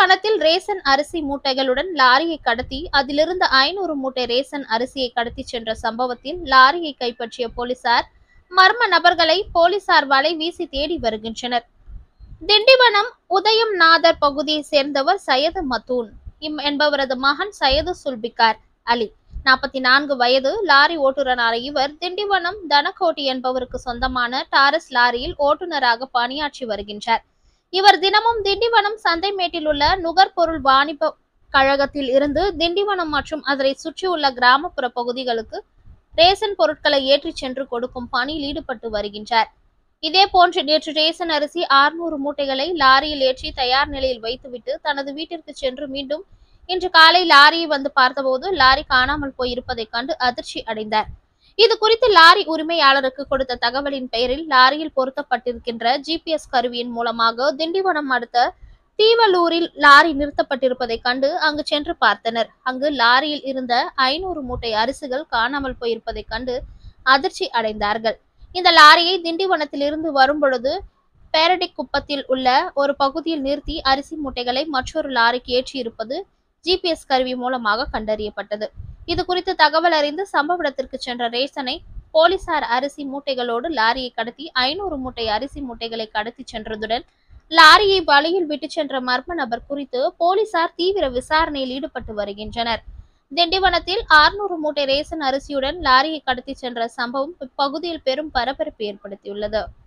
திண்டிவனத்தில் ration அரிசி மூட்டைகளுடன் லாரியை கடத்தி அதிலிருந்த ஐநூறு மூட்டை ரேசன் அரிசியை கடத்தி சென்ற சம்பவத்தில் லாரியை கைப்பற்றிய போலீசார் மர்ம நபர்களை போலீசார் வலை வீசி தேடி வருகின்றனர் திண்டிவனம் உதயம் நாதர் பகுதியை சேர்ந்தவர் சையது மத்தூன் இம் என்பவரது மகன் சையது சுல்பிகார் அலி நாற்பத்தி நான்கு வயது லாரி ஓட்டுநரான இவர் திண்டிவனம் தனக்கோட்டி என்பவருக்கு சொந்தமான டாரஸ் லாரியில் ஓட்டுநராக பணியாற்றி வருகின்றார் இவர் தினமும் திண்டிவனம் சந்தைமேட்டில் உள்ள நுகர்பொருள் வாணிப கழகத்தில் இருந்து திண்டிவனம் மற்றும் அதனை சுற்றியுள்ள கிராமப்புற பகுதிகளுக்கு ரேசன் பொருட்களை ஏற்றிச் சென்று கொடுக்கும் பணியில் ஈடுபட்டு வருகின்றார் இதே போன்று நேற்று ரேசன் அரிசி 600 மூட்டைகளை லாரியில் ஏற்றி தயார் நிலையில் வைத்துவிட்டு தனது வீட்டிற்கு சென்று மீண்டும் இன்று காலை லாரியை வந்து பார்த்தபோது லாரி காணாமல் போயிருப்பதைக் கண்டு அதிர்ச்சி அடைந்தார் இது குறித்து லாரி உரிமையாளருக்கு கொடுத்த தகவலின் பெயரில் லாரியில் பொருத்தப்பட்டிருக்கின்ற ஜிபிஎஸ் கருவியின் மூலமாக திண்டிவனம் அடுத்த தீவலூரில் லாரி நிறுத்தப்பட்டிருப்பதைக் கண்டு அங்கு சென்று பார்த்தனர் அங்கு லாரியில் இருந்த ஐநூறு மூட்டை அரிசிகள் காணாமல் போயிருப்பதைக் கண்டு அதிர்ச்சி அடைந்தார்கள் இந்த லாரியை திண்டிவனத்திலிருந்து வரும்பொழுது பேரடிக் குப்பத்தில் உள்ள ஒரு பகுதியில் நிறுத்தி அரிசி மூட்டைகளை மற்றொரு லாரிக்கு ஏற்றி இருப்பது ஜிபிஎஸ் கருவி மூலமாக கண்டறியப்பட்டது இது குறித்து தகவல் அறிந்து சம்பவ இடத்திற்கு சென்ற ரேசனை போலீசார் அரிசி மூட்டைகளோடு லாரியை கடத்தி ஐநூறு மூட்டை அரிசி மூட்டைகளை கடத்தி சென்றதுடன் லாரியை வழியில் விட்டு சென்ற மர்ம நபர் குறித்து போலீசார் தீவிர விசாரணையில் ஈடுபட்டு வருகின்றனர் திண்டிவனத்தில் 600 மூட்டை ரேசன் அரிசியுடன் லாரியை கடத்தி சென்ற சம்பவம் இப்பகுதியில் பெரும் பரபரப்பு ஏற்படுத்தியுள்ளது